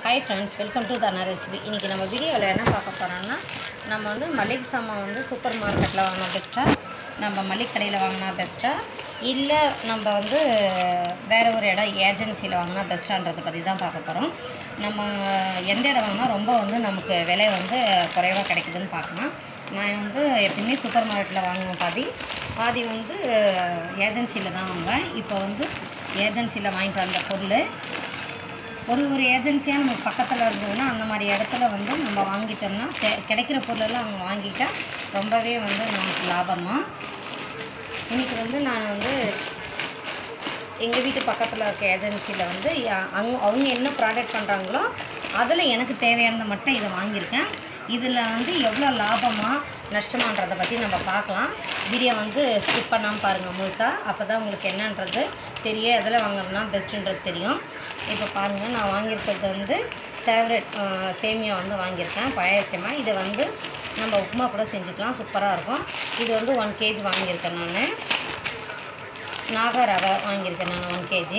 hi friends welcome to Dhana recipe இன்றைக்கி நம்ம வீடியோவில் என்ன பார்க்க போகிறோம்னா நம்ம வந்து மளிகை சாமான் வந்து சூப்பர் மார்க்கெட்டில் வாங்கினா பெஸ்ட்டாக நம்ம மளிகை கடையில் வாங்கினா பெஸ்ட்டாக இல்லை நம்ம வந்து வேறு ஒரு இடம் ஏஜென்சியில் வாங்கினா பெஸ்ட்டான்றதை பற்றி தான் பார்க்க போகிறோம் நம்ம எந்த இடம் வாங்கினா ரொம்ப வந்து நமக்கு விலை வந்து குறைவாக கிடைக்குதுன்னு பார்க்கலாம் நான் வந்து எப்பயுமே சூப்பர் மார்க்கெட்டில் வாங்குவேன் பாதி பாதி வந்து ஏஜென்சியில் தான் வாங்குவேன் இப்போ வந்து ஏஜென்சியில் வாங்கிட்டு வந்த பொருள் ஒரு ஒரு ஏஜென்சியாக நமக்கு பக்கத்தில் இருந்ததுன்னா அந்த மாதிரி இடத்துல வந்து நம்ம வாங்கிட்டோம்னா கெ- கிடைக்கிற பொருளெல்லாம் அங்கே வாங்கிட்டா ரொம்பவே வந்து நமக்கு லாபம் தான் இன்றைக்கி வந்து நான் வந்து எங்கள் வீட்டு பக்கத்தில் இருக்க ஏஜென்சியில் வந்து யா- அங்க அவங்க என்ன ப்ராடக்ட் பண்ணுறாங்களோ அதில் எனக்கு தேவையானதை மட்டும் இதை வாங்கியிருக்கேன் இதில் வந்து எவ்வளோ லாபமாக நஷ்டமான்றதை பற்றி நம்ம பார்க்கலாம் வீடியோ வந்து ஸ்கிப் பண்ணாமல் பாருங்கள் முழுசாக அப்போ தான் உங்களுக்கு என்னன்றது தெரியும் எதில் வாங்குறதுனா பெஸ்ட்டுன்றது தெரியும் இப்போ பாருங்கள் நான் வாங்கியிருக்கிறது வந்து ஃபேவரட் சேமியா வந்து வாங்கியிருக்கேன் பழைய சேமியா இதை வந்து நம்ம உப்புமா கூட செஞ்சுக்கலாம் சூப்பராக இருக்கும் இது வந்து ஒன் கேஜி வாங்கியிருக்கேன் நான் நாகா ரவை வாங்கியிருக்கேன் நான் ஒன் கேஜி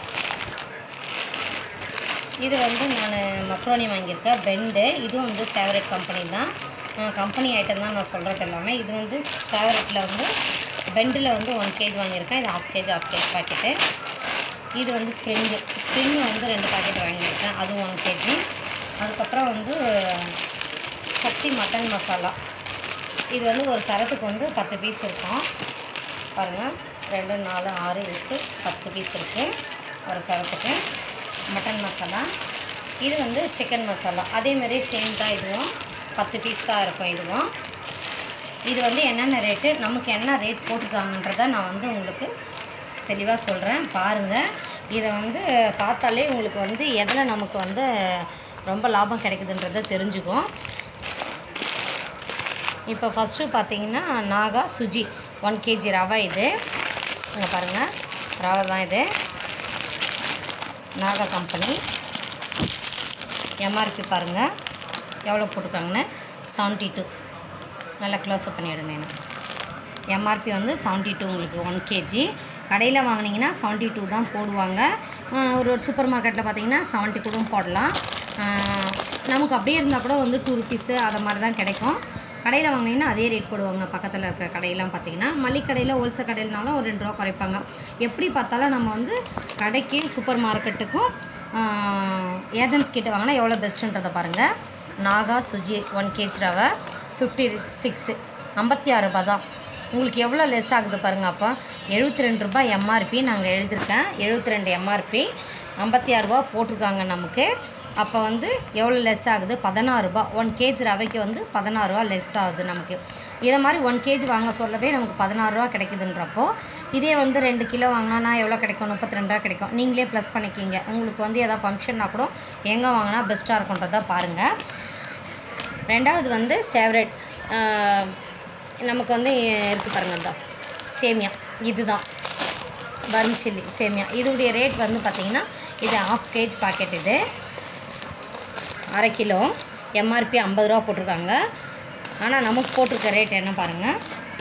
இது வந்து நான் மக்ரோனி வாங்கியிருக்கேன் பெண்டு இதுவும் வந்து ஃபேவரட் கம்பெனி தான் கம்பெனி ஐட்டம் தான் நான் சொல்கிறது எல்லாமே இது வந்து ஃபேவரட்டில் வந்து பெண்டில் வந்து ஒன் கேஜி வாங்கியிருக்கேன் இது half KG half KG packet இது வந்து ஸ்ப்ரிங்கு ஸ்ப்ரிங் வந்து ரெண்டு பாக்கெட் வாங்கியிருக்கேன் அதுவும் ஒன் கேஜி அதுக்கப்புறம் வந்து சக்தி மட்டன் மசாலா இது வந்து ஒரு சரத்துக்கு வந்து பத்து பீஸ் இருக்கும் பாருங்கள் ரெண்டு நாலு ஆறு எட்டு பத்து பீஸ் இருக்குது ஒரு சரத்துக்கு மட்டன் மசாலா இது வந்து சிக்கன் மசாலா அதேமாரி சேம் தான் இதுவும் பத்து பீஸ் தான் இருக்கும் இதுவும் இது வந்து என்னென்ன ரேட்டு நமக்கு என்ன ரேட் போட்டிருக்காங்கன்றதை நான் வந்து உங்களுக்கு தெளிவாக சொல்கிறேன் பாருங்கள் இதை வந்து பார்த்தாலே உங்களுக்கு வந்து எதில் நமக்கு வந்து ரொம்ப லாபம் கிடைக்குதுன்றதை தெரிஞ்சுக்கும் இப்போ ஃபஸ்ட்டு பார்த்தீங்கன்னா நாகா சுஜி ஒன் கேஜி ரவை இது இங்கே பாருங்கள் ரவை தான் இது நாகா கம்பெனி எம்ஆர்பி பாருங்கள் எவ்வளோ போட்டிருக்காங்கன்னு செவன்ட்டி டூ நல்லா க்ளோஸ்அப் பண்ணிவிடுங்க எனக்கு எம்ஆர்பி வந்து செவன்ட்டி டூ உங்களுக்கு ஒன் கேஜி கடையில் வாங்குனீங்கன்னா செவன்ட்டி டூ தான் போடுவாங்க அஹ் ஒரு ஒரு சூப்பர் மார்க்கெட்டில் பார்த்தீங்கன்னா செவன்ட்டி கூட போடலாம் அஹ் நமக்கு அப்படியே இருந்தால் கூட வந்து டூ ருபீஸு அதை மாதிரி தான் கிடைக்கும் கடையில் வாங்கினீங்கன்னா அதே ரேட் போடுவாங்க பக்கத்தில் இருக்க கடையெல்லாம் பார்த்தீங்கன்னா மளிகை கடையில் ஹோல்சேல் கடையிலனாலும் ஒரு ரெண்டு ரூபா குறைப்பாங்க எப்படி பார்த்தாலும் நம்ம வந்து கடைக்கு சூப்பர் மார்க்கெட்டுக்கும் ஏஜென்ட்ஸ் கிட்ட வாங்கினா எவ்வளோ பெஸ்ட்டுன்றதை பாருங்கள் நாகா சுஜி ஒன் கேஜி ரவை ஃபிஃப்டி சிக்ஸு ஐம்பத்தி ஆறு ரூபாய் தான் உங்களுக்கு எவ்வளோ லெஸ் ஆகுது பாருங்கள் அப்போ எழுபத்தி ரெண்டு ரூபாய் எம்ஆர்பி நாங்கள் எழுதியிருக்கேன் எழுபத்தி ரெண்டு எம்ஆர்பி ஐம்பத்தி ஆறு ரூபா போட்டிருக்காங்க நமக்கு அப்போ வந்து எவ்வளோ லெஸ் ஆகுது பதினாறு ரூபாய் ஒன் கேஜி ரவைக்கு வந்து பதினாறு ரூபா லெஸ் ஆகுது நமக்கு இதை மாதிரி ஒன் கேஜி வாங்க சொல்லவே நமக்கு பதினாறு ரூபா கிடைக்குதுன்றப்போ இதே வந்து ரெண்டு கிலோ வாங்கினா எவ்வளோ கிடைக்கும் முப்பத்தி ரெண்டு ரூபா கிடைக்கும் நீங்களே ப்ளஸ் பண்ணிக்கிங்க உங்களுக்கு வந்து எதாவது ஃபங்க்ஷன்னா கூட எங்கே வாங்கினா பெஸ்ட்டாக இருக்குன்றதை பாருங்கள் ரெண்டாவது வந்து ஃபேவரட் நமக்கு வந்து இருக்குது பாருங்க தான் சேமியா இதுதான் வரும் சில்லி சேமியா இதோடைய ரேட் வந்து பார்த்திங்கன்னா இது ஆஃப் கேஜ் பாக்கெட் இது அரை கிலோ எம்ஆர்பி ஐம்பது ரூபா போட்டிருக்காங்க ஆனால் நமக்கு போட்டிருக்க ரேட் என்ன பாருங்கள்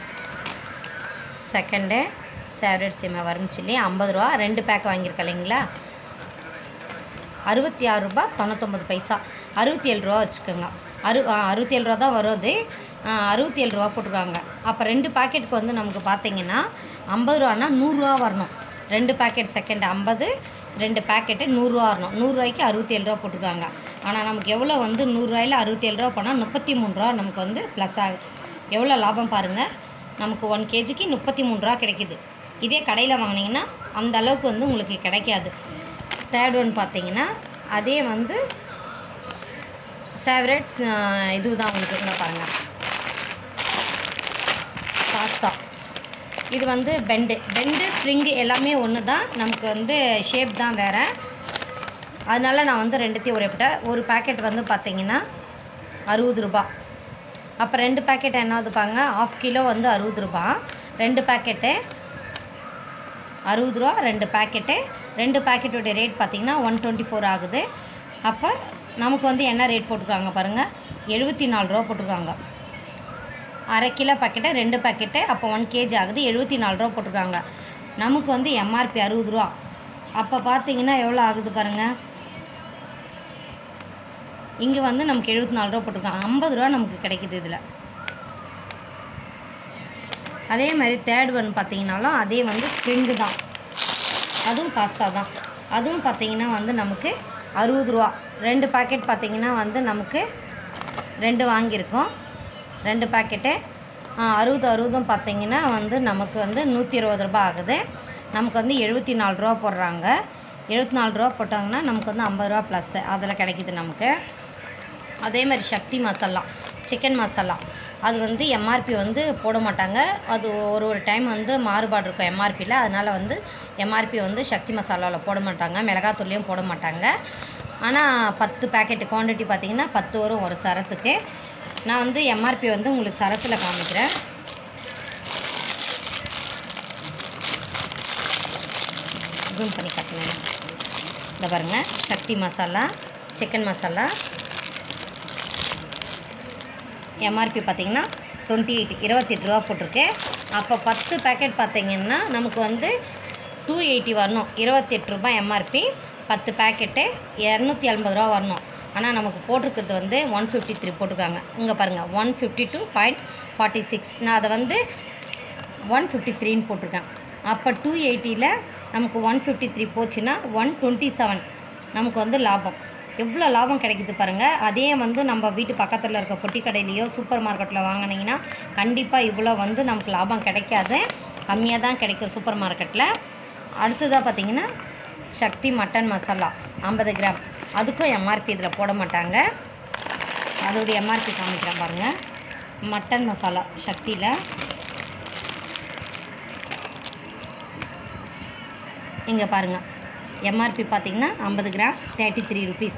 செகண்டு ஃபேவரட் சேமியா வரும் சில்லி ஐம்பது ரூபா ரெண்டு பேக் வாங்கியிருக்கேன் இல்லைங்களா அறுபத்தி ஆறு ரூபா தொண்ணூத்தொம்பது பைசா அறுபத்தி ஏழு ரூபா வச்சுக்கோங்க அறு ஆ, அறுபத்தி ஏழு ரூபா தான் வருது ஆ, அறுபத்தி ஏழு ரூபா போட்டிருக்காங்க அப்போ ரெண்டு பாக்கெட்டுக்கு வந்து நமக்கு பார்த்தீங்கன்னா ஐம்பது ரூபான்னா நூறுரூவா வரணும் ரெண்டு பாக்கெட் செகண்ட் ஐம்பது ரெண்டு பாக்கெட்டு நூறுரூவா வரணும் நூறுரூவாய்க்கு அறுபத்தி ஏழு ரூபா போட்டிருக்காங்க ஆனால் நமக்கு எவ்வளோ வந்து நூறுரூவாயில் அறுபத்தி ஏழு ரூபா போனால் முப்பத்தி மூணு ரூபா நமக்கு வந்து ப்ளஸ் ஆகுது எவ்வளோ லாபம் பாருங்கள் நமக்கு ஒன் கேஜிக்கு முப்பத்தி மூணு ரூபா கிடைக்குது இதே கடையில் வாங்கினீங்கன்னா அந்த அளவுக்கு வந்து உங்களுக்கு கிடைக்காது தேர்ட் ஒன் பார்த்தீங்கன்னா அதே வந்து ஃபேவரட்ஸ் இது தான் உங்களுக்கு இங்கே பாருங்கள் பாஸ்தா இது வந்து பெண்டு பெண்டு ஸ்ப்ரிங்கு எல்லாமே ஒன்று தான் நமக்கு வந்து ஷேப் தான் வேறு அதனால நான் வந்து ரெண்டுத்தையும் ஒரே போட்டேன் ஒரு பாக்கெட் வந்து பார்த்தீங்கன்னா அறுபது ரூபா அப்போ ரெண்டு பாக்கெட் என்னது பாங்க ஆஃப் கிலோ வந்து அறுபது ரூபா ரெண்டு பாக்கெட்டு அறுபது ரூபா ரெண்டு பாக்கெட்டு ரெண்டு பாக்கெட்டோடைய ரேட் பார்த்தீங்கன்னா ஒன் டுவெண்ட்டி ஃபோர் ஆகுது அப்போ நமக்கு வந்து என்ன ரேட் போட்டிருக்காங்க பாருங்கள் எழுபத்தி நாலு ரூபா போட்டிருக்காங்க அரை கிலோ பாக்கெட்டு ரெண்டு பாக்கெட்டு அப்போ ஒன் கேஜி ஆகுது எழுபத்தி நாலு ரூபா போட்டிருக்காங்க நமக்கு வந்து எம்ஆர்பி அறுபது ரூபா அப்போ பார்த்தீங்கன்னா எவ்வளோ ஆகுது பாருங்கள் இங்கே வந்து நமக்கு எழுபத்தி நாலு ரூபா போட்டிருக்காங்க ஐம்பது ரூபா நமக்கு கிடைக்குது இதில் அதே மாதிரி தேர்ட் ஒன் பார்த்தீங்கன்னாலும் அதே வந்து ஸ்ப்ரிங்கு தான் அதுவும் பாஸ்தா தான் அதுவும் பார்த்தீங்கன்னா வந்து நமக்கு அறுபது ரூபா ரெண்டு பாக்கெட் பார்த்தீங்கன்னா வந்து நமக்கு ரெண்டு வாங்கியிருக்கோம் ரெண்டு பாக்கெட்டு அறுபது அறுபதும் பார்த்தீங்கன்னா வந்து நமக்கு வந்து நூற்றி இருபது ரூபா ஆகுது நமக்கு வந்து எழுபத்தி நாலு ரூபா போடுறாங்க எழுபத்தி நாலு ரூபா போட்டாங்கன்னா நமக்கு வந்து ஐம்பது ரூபா ப்ளஸ்ஸு அதில் கிடைக்குது நமக்கு அதே மாதிரி சக்தி மசாலா சிக்கன் மசாலா அது வந்து எம்ஆர்பி வந்து போட மாட்டாங்க அது ஒரு ஒரு டைம் வந்து மாறுபாடு இருக்கும் எம்ஆர்பியில் அதனால் வந்து எம்ஆர்பி வந்து சக்தி மசாலாவில் போட மாட்டாங்க மிளகாத்தூள்லையும் போட மாட்டாங்க ஆனால் பத்து பேக்கெட் குவான்டிட்டி பார்த்தீங்கன்னா பத்து வரும் ஒரு சரத்துக்கு நான் வந்து எம்ஆர்பி வந்து உங்களுக்கு சரத்தில் காமிக்கிறேன் ஜூம் பண்ணி காட்டுங்க இந்த பாருங்கள் சக்தி மசாலா சிக்கன் மசாலா எம்ஆர்பி பார்த்தீங்கன்னா டுவெண்ட்டி எயிட் இருபத்தெட்டு ரூபா போட்டிருக்கு அப்போ பத்து பேக்கெட் பார்த்தீங்கன்னா நமக்கு வந்து டூ எயிட்டி வரணும் இருபத்தெட்டு ரூபாய் எம்ஆர்பி பத்து பேக்கெட்டு இரநூத்தி ஐம்பது ரூபா வரணும் ஆனால் நமக்கு போட்டிருக்கிறது வந்து ஒன் ஃபிஃப்டி த்ரீ போட்டிருக்காங்க இங்கே பாருங்கள் one fifty two point forty six நான் அதை வந்து ஒன் ஃபிஃப்டி த்ரீன்னு போட்டிருக்கேன் அப்போ டூ எயிட்டியில் நமக்கு ஒன் ஃபிஃப்டி த்ரீ போச்சுன்னா ஒன் டுவெண்ட்டி செவன் நமக்கு வந்து லாபம் எவ்வளோ லாபம் கிடைக்குது பாருங்கள் அதே வந்து நம்ம வீட்டு பக்கத்தில் இருக்க பொட்டி கடையிலையோ சூப்பர் மார்க்கெட்டில் வாங்கினீங்கன்னா கண்டிப்பாக இவ்வளோ வந்து நமக்கு லாபம் கிடைக்காது கம்மியாக தான் கிடைக்கும் சூப்பர் மார்க்கெட்டில் அடுத்ததாக பார்த்தீங்கன்னா சக்தி மட்டன் மசாலா ஐம்பது கிராம் அதுக்கும் எம்ஆர்பி இதில் போட மாட்டாங்க அதோடைய எம்ஆர்பி காமிக்கிறேன் பாருங்கள் மட்டன் மசாலா சக்தியில் இங்கே பாருங்கள் எம்ஆர்பி பார்த்தீங்கன்னா ஐம்பது கிராம் தேர்ட்டி த்ரீ ருபீஸ்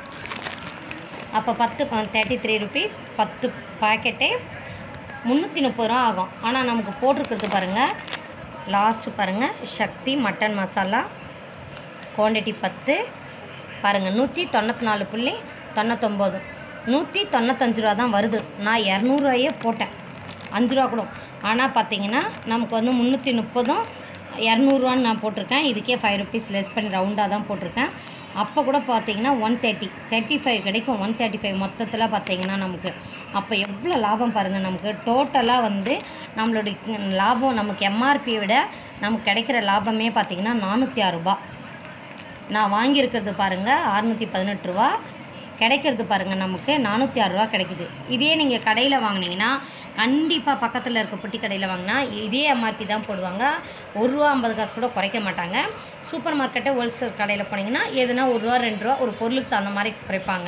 அப்போ பத்து தேர்ட்டி த்ரீ ருபீஸ் பத்து பாக்கெட்டே முந்நூற்றி முப்பது ரூபா ஆகும் ஆனால் நமக்கு போட்டிருக்கிறது பாருங்கள் லாஸ்ட்டு பாருங்கள் சக்தி மட்டன் மசாலா குவான்டிட்டி பத்து பாருங்கள் நூற்றி தொண்ணூற்றி நாலு புள்ளி தொண்ணூத்தொம்பது நூற்றி தொண்ணூத்தஞ்சு ரூபா தான் வருது நான் இரநூறுவாயே போட்டேன் அஞ்சு ரூபா கூட ஆனால் பார்த்தீங்கன்னா நமக்கு வந்து முந்நூற்றி முப்பதும் இரநூறுவான்னு நான் போட்டிருக்கேன் இதுக்கே ஃபைவ் ருபீஸ் லெஸ் பண்ணி ரவுண்டாக தான் போட்டிருக்கேன் அப்போ கூட பார்த்தீங்கன்னா ஒன் தேர்ட்டி தேர்ட்டி ஃபைவ் கிடைக்கும் ஒன் தேர்ட்டி ஃபைவ் மொத்தத்தில் பார்த்தீங்கன்னா நமக்கு அப்போ எவ்வளோ லாபம் பாருங்கள் நமக்கு டோட்டலாக வந்து நம்மளுடைய லாபம் நமக்கு எம்ஆர்பியை விட நமக்கு கிடைக்கிற லாபமே பார்த்தீங்கன்னா நானூற்றி ஆறு ரூபா நான் வாங்கியிருக்கிறது பாருங்கள் அறுநூற்றி பதினெட்டு ரூபா கிடைக்கிறது பாருங்கள் நமக்கு நானூற்றி ஆறு ரூபா கிடைக்குது இதே நீங்கள் கடையில் வாங்கினீங்கன்னா கண்டிப்பாக பக்கத்தில் இருக்க பொட்டி கடையில் வாங்கினா இதே எம்ஆர்பி தான் போடுவாங்க ஒரு ரூபா ஐம்பது காசு கூட குறைக்க மாட்டாங்க சூப்பர் மார்க்கெட்டை ஹோல்சேல் கடையில் போனீங்கன்னா எதுனா ஒரு ரூபா ரெண்டு ரூபா ஒரு பொருளுக்கு தகுந்த மாதிரி குறைப்பாங்க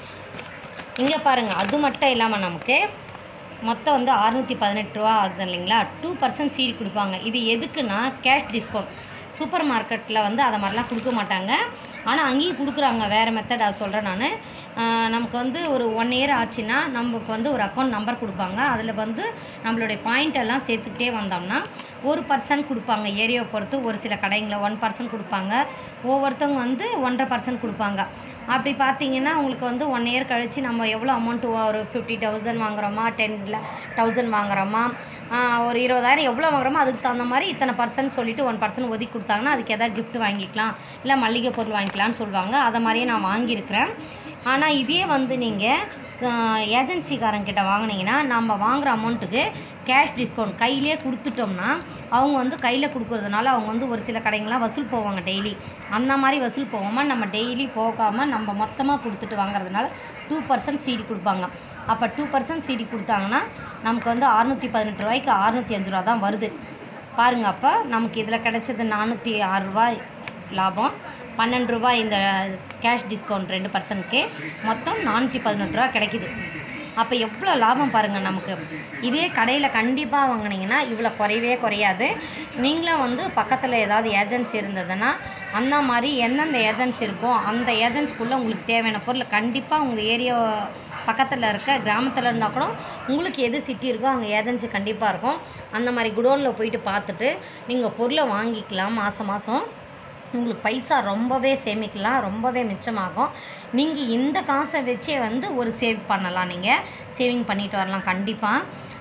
இங்கே பாருங்கள் அது மட்டும் இல்லாமல் நமக்கு மொத்தம் வந்து அறுநூற்றி பதினெட்டு ரூபா ஆகுது இல்லைங்களா டூ பர்சன்ட் சீடி கொடுப்பாங்க இது எதுக்குன்னா கேஷ் டிஸ்கவுண்ட் சூப்பர் மார்க்கெட்டில் வந்து அதை மாதிரிலாம் கொடுக்க மாட்டாங்க ஆனால் அங்கேயும் கொடுக்குறாங்க வேறு மெத்தட் அதை சொல்கிறேன் நான் நமக்கு வந்து ஒரு ஒன் இயர் ஆச்சுன்னா நமக்கு வந்து ஒரு அக்கௌண்ட் நம்பர் கொடுப்பாங்க அதில் வந்து நம்மளுடைய பாயிண்ட் எல்லாம் சேர்த்துக்கிட்டே வந்தோம்னா ஒரு பர்சன்ட் கொடுப்பாங்க ஏரியாவை பொறுத்து ஒரு சில கடைங்களில் ஒன் பர்சன்ட் கொடுப்பாங்க ஒவ்வொருத்தவங்க வந்து ஒன்றரை பர்சன்ட் கொடுப்பாங்க அப்படி பார்த்தீங்கன்னா உங்களுக்கு வந்து ஒன் இயர் கழித்து நம்ம எவ்வளோ அமௌண்ட் ஒரு ஃபிஃப்டி தௌசண்ட் வாங்குறோமா டென்ல தௌசண்ட் வாங்குறோமா ஆஹ் ஒரு இருபதாயிரம் எவ்வளோ வாங்குறோமோ அதுக்கு தகுந்த மாதிரி இத்தனை பர்சன்ட் சொல்லிட்டு ஒன் பர்சன்ட் ஒதுக்கி கொடுத்தாங்கன்னா அதுக்கு எதாவது gift வாங்கிக்கலாம் இல்லை மல்லிகை பொருள் வாங்கிக்கலாம்னு சொல்லுவாங்க அதை மாதிரியே நான் வாங்கியிருக்கிறேன் ஆனால் இதே வந்து நீங்கள் ஏஜென்சிக்காரங்கிட்ட வாங்குனீங்கன்னா நம்ம வாங்குகிற அமௌண்ட்டுக்கு கேஷ் டிஸ்கவுண்ட் கையிலே கொடுத்துட்டோம்னா அவங்க வந்து கையில் கொடுக்குறதுனால அவங்க வந்து ஒரு சில கடைங்களாம் வசூல் போவாங்க டெய்லி அந்த மாதிரி வசூல் போகாமல் நம்ம டெய்லி போகாமல் நம்ம மொத்தமாக கொடுத்துட்டு வாங்குறதுனால டூ பர்சன்ட் சீடி கொடுப்பாங்க அப்போ டூ பர்சன்ட் சீடி கொடுத்தாங்கன்னா நமக்கு வந்து அறுநூற்றி பதினெட்டு ரூபாய்க்கு அறுநூற்றி அஞ்சு ரூபா தான் வருது பாருங்கள் அப்போ நமக்கு இதில் கிடைச்சது நானூற்றி ஆறு ரூபாய் லாபம் பன்னெண்டு ரூபாய் இந்த கேஷ் டிஸ்கவுண்ட் ரெண்டு பர்சன்ட்க்கு மொத்தம் நானூற்றி பதினெட்டு ரூபா கிடைக்குது அப்போ எவ்வளோ லாபம் பாருங்கள் நமக்கு இதே கடையில் கண்டிப்பாக வாங்குனீங்கன்னா இவ்வளோ குறையவே குறையாது நீங்களும் வந்து பக்கத்தில் ஏதாவது ஏஜென்சி இருந்ததுன்னா அந்த மாதிரி எந்தெந்த ஏஜென்சி இருக்கோ அந்த ஏஜென்சிக்குள்ளே உங்களுக்கு தேவையான பொருள் கண்டிப்பாக உங்கள் ஏரியா பக்கத்தில் இருக்க கிராமத்தில் இருந்தால் கூட உங்களுக்கு எது சிட்டி இருக்கோ அங்கே ஏஜென்சி கண்டிப்பாக இருக்கும் அந்த மாதிரி குடோனில் போயிட்டு பார்த்துட்டு நீங்கள் பொருளை வாங்கிக்கலாம் மாதம் மாதம் உங்களுக்கு பைசா ரொம்பவே சேமிக்கலாம் ரொம்பவே மிச்சமாகும் நீங்கள் இந்த காசை வச்சே வந்து ஒரு சேவ் பண்ணலாம் நீங்கள் சேவிங் பண்ணிட்டு வரலாம் கண்டிப்பாக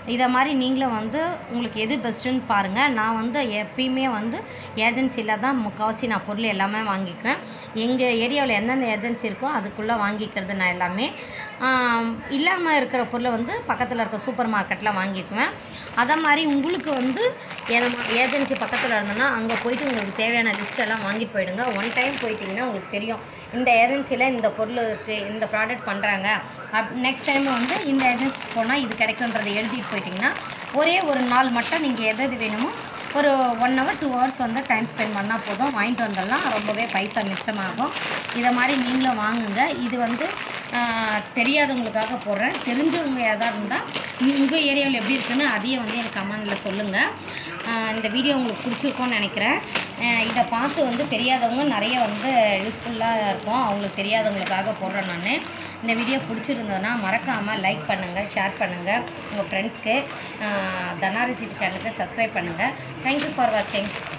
இதை மாதிரி நீங்களும் வந்து உங்களுக்கு எது பெஸ்ட்டுன்னு பாருங்கள் நான் வந்து எப்பயுமே வந்து ஏஜென்சியில் தான் முக்கால்வாசி நான் பொருள் எல்லாமே வாங்கிக்குவேன் எங்கள் ஏரியாவில் எந்தெந்த ஏஜென்சி இருக்கோ அதுக்குள்ளே வாங்கிக்கிறது நான் எல்லாமே இல்லாமல் இருக்கிற பொருளை வந்து பக்கத்தில் இருக்க சூப்பர் மார்க்கெட்டில் வாங்கிக்குவேன் அதை மாதிரி உங்களுக்கு வந்து ஏஜென்சி பக்கத்தில் இருந்தோன்னா அங்கே போயிட்டு உங்களுக்கு தேவையான லிஸ்ட் எல்லாம் வாங்கிட்டு போயிடுங்க ஒன் டைம் போயிட்டீங்கன்னா உங்களுக்கு தெரியும் இந்த ஏஜென்சியில் இந்த பொருள் இருக்குது இந்த ப்ராடக்ட் பண்ணுறாங்க அப் நெக்ஸ்ட் டைம் வந்து இந்த ஏஜென்சி போனால் இது கிடைக்குன்றதை எழுதிட்டு போயிட்டிங்கன்னா ஒரே ஒரு நாள் மட்டும் நீங்கள் எது எது வேணுமோ ஒரு ஒன் ஹவர் டூ ஹவர்ஸ் வந்து டைம் ஸ்பெண்ட் பண்ணால் போதும் வாங்கிட்டு வந்துடலாம் ரொம்பவே பைசா மிச்சமாகும் இதை மாதிரி நீங்களும் வாங்குங்க இது வந்து ஆஹ், தெரியாதவங்களுக்காக போடுறேன் தெரிஞ்சவங்க எதாவது இருந்தால் உங்கள் ஏரியாவில் எப்படி இருக்குன்னு அதையும் வந்து எனக்கு கமெண்டில் சொல்லுங்கள் ஆஹ், இந்த வீடியோ உங்களுக்கு பிடிச்சிருக்கும்னு நினைக்கிறேன் ஆஹ், இதை பார்த்து வந்து தெரியாதவங்க நிறைய வந்து யூஸ்ஃபுல்லாக இருக்கும் அவங்களுக்கு தெரியாதவங்களுக்காக போடுறேன் நான் இந்த வீடியோ பிடிச்சிருந்ததுன்னா மறக்காமல் லைக் பண்ணுங்கள் ஷேர் பண்ணுங்கள் உங்கள் ஃப்ரெண்ட்ஸ்க்கு தனாரிசிட்டி சேனலுக்கு சப்ஸ்கிரைப் பண்ணுங்கள் தேங்க்யூ ஃபார் வாட்சிங்